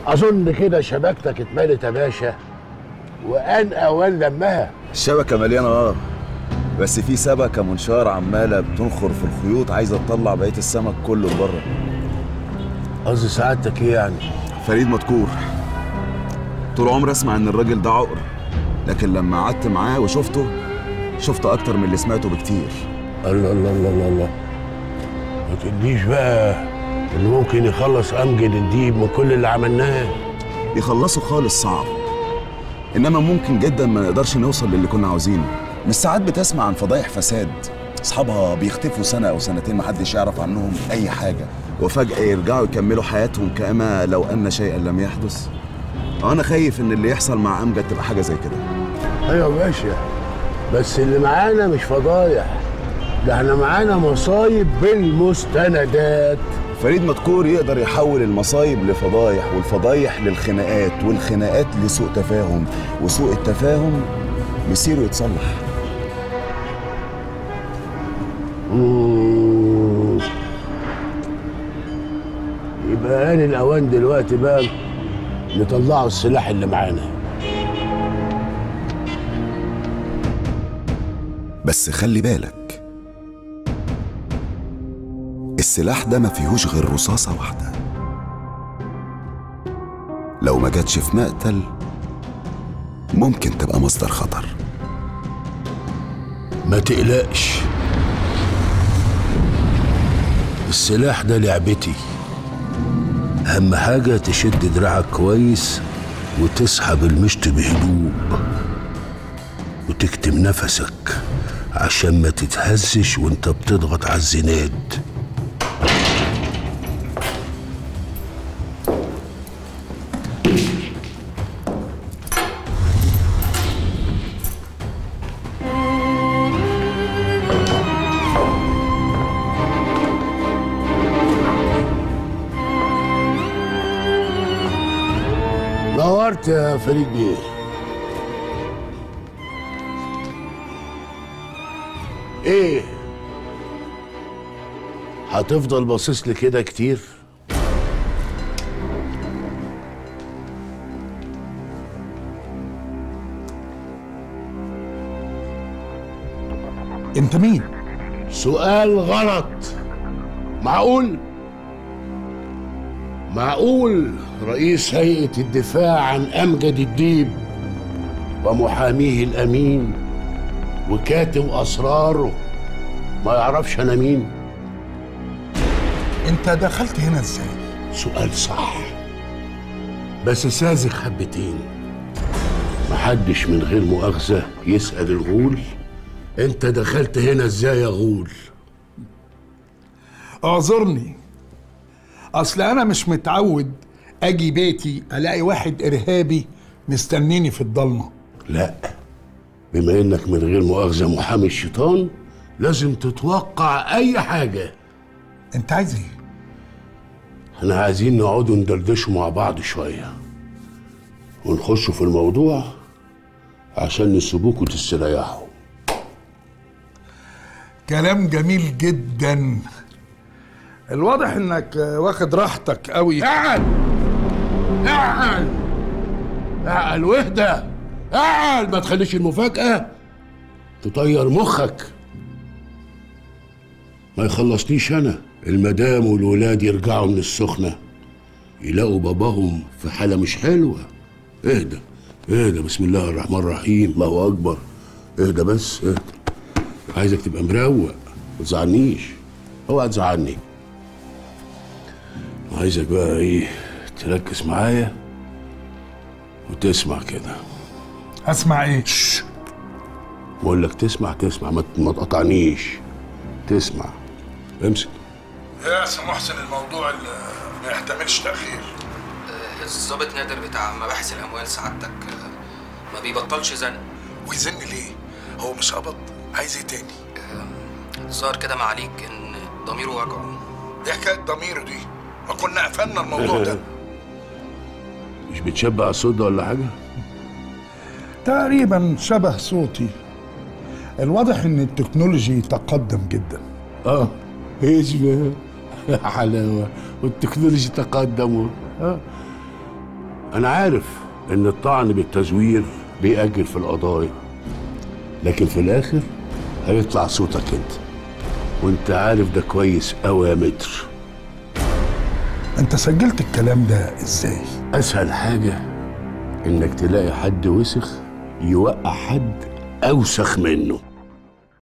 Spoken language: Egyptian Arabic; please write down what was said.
اظن كده شبكتك اتملت يا باشا وان اوان لمها الشبكة مليانة اه بس في سمكة منشار عمالة بتنخر في الخيوط عايزة تطلع بقية السمك كله لبره قصدي سعادتك ايه يعني فريد مدكور طول عمري اسمع ان الراجل ده عقر لكن لما قعدت معاه وشفته شفت اكتر من اللي سمعته بكتير الله الله الله الله الله ما تقوليش بقى انه ممكن يخلص امجد الديب من كل اللي عملناه يخلصوا خالص صعب انما ممكن جدا ما نقدرش نوصل للي كنا عاوزينه مش ساعات بتسمع عن فضايح فساد اصحابها بيختفوا سنه او سنتين محدش يعرف عنهم اي حاجه وفجاه يرجعوا يكملوا حياتهم كما لو ان شيئا لم يحدث انا خايف ان اللي يحصل مع امجد تبقى حاجه زي كده ايوه يا باشا بس اللي معانا مش فضايح ده احنا معانا مصايب بالمستندات فريد مدكور يقدر يحول المصايب لفضايح والفضايح للخناقات والخناقات لسوء تفاهم وسوء التفاهم مصيره يتصلح مم. يبقى آن الأوان دلوقتي بقى نطلعوا السلاح اللي معانا بس خلي بالك السلاح ده ما فيهوش غير رصاصة واحدة لو ما جاتش في مقتل ممكن تبقى مصدر خطر ما تقلقش السلاح ده لعبتي أهم حاجة تشد دراعك كويس وتسحب المشط بهدوء وتكتم نفسك عشان ما تتهزش وانت بتضغط على الزناد نورت يا فريد بيه ايه هتفضل باصص لي كده كتير انت مين سؤال غلط معقول معقول رئيس هيئة الدفاع عن أمجد الديب ومحاميه الأمين وكاتب أسراره ما يعرفش أنا مين انت دخلت هنا ازاي سؤال صح بس ساذج حبتين محدش من غير مؤاخذة يسأل الغول انت دخلت هنا ازاي يا غول اعذرني اصل انا مش متعود اجي بيتي الاقي واحد ارهابي مستنيني في الضلمه لا بما انك من غير مؤاخذة محامي الشيطان لازم تتوقع اي حاجة انت عايز ايه احنا عايزين نقعدوا ندردشوا مع بعض شوية ونخشوا في الموضوع عشان نسيبوكوا تستريحوا كلام جميل جدا الواضح انك واخد راحتك قوي اعقل اعقل اعقل واهدى اعقل ما تخليش المفاجأة تطير مخك ما يخلصنيش انا المدام والولاد يرجعوا من السخنة يلاقوا باباهم في حالة مش حلوة اهدى اهدى بسم الله الرحمن الرحيم الله اكبر اهدى بس اهدى عايزك تبقى مروق ما تزعلنيش اوعى تزعلني عايزك بقى ايه تركز معايا وتسمع كده اسمع ايه بقول لك تسمع تسمع ما ما تقطعنيش تسمع امسك يا سي محسن الموضوع اللي ما يحتملش تاخير الظابط نادر بتاع مباحث الاموال سعادتك آه، ما بيبطلش زن ويزن ليه هو مش قبض عايز ايه تاني ظهر كده معاليك ان ضميره وجعه ايه حكايه ضميره دي ما كنا قفلنا الموضوع ده مش بتشبع الصوت ده ولا حاجه تقريبا شبه صوتي الواضح ان التكنولوجي تقدم جدا اه ايش بقى؟ حلاوه والتكنولوجي تقدموا اه انا عارف ان الطعن بالتزوير بيأجل في القضايا لكن في الاخر هيطلع صوتك انت وانت عارف ده كويس قوي يا متر انت سجلت الكلام ده ازاي اسهل حاجه انك تلاقي حد وسخ يوقع حد اوسخ منه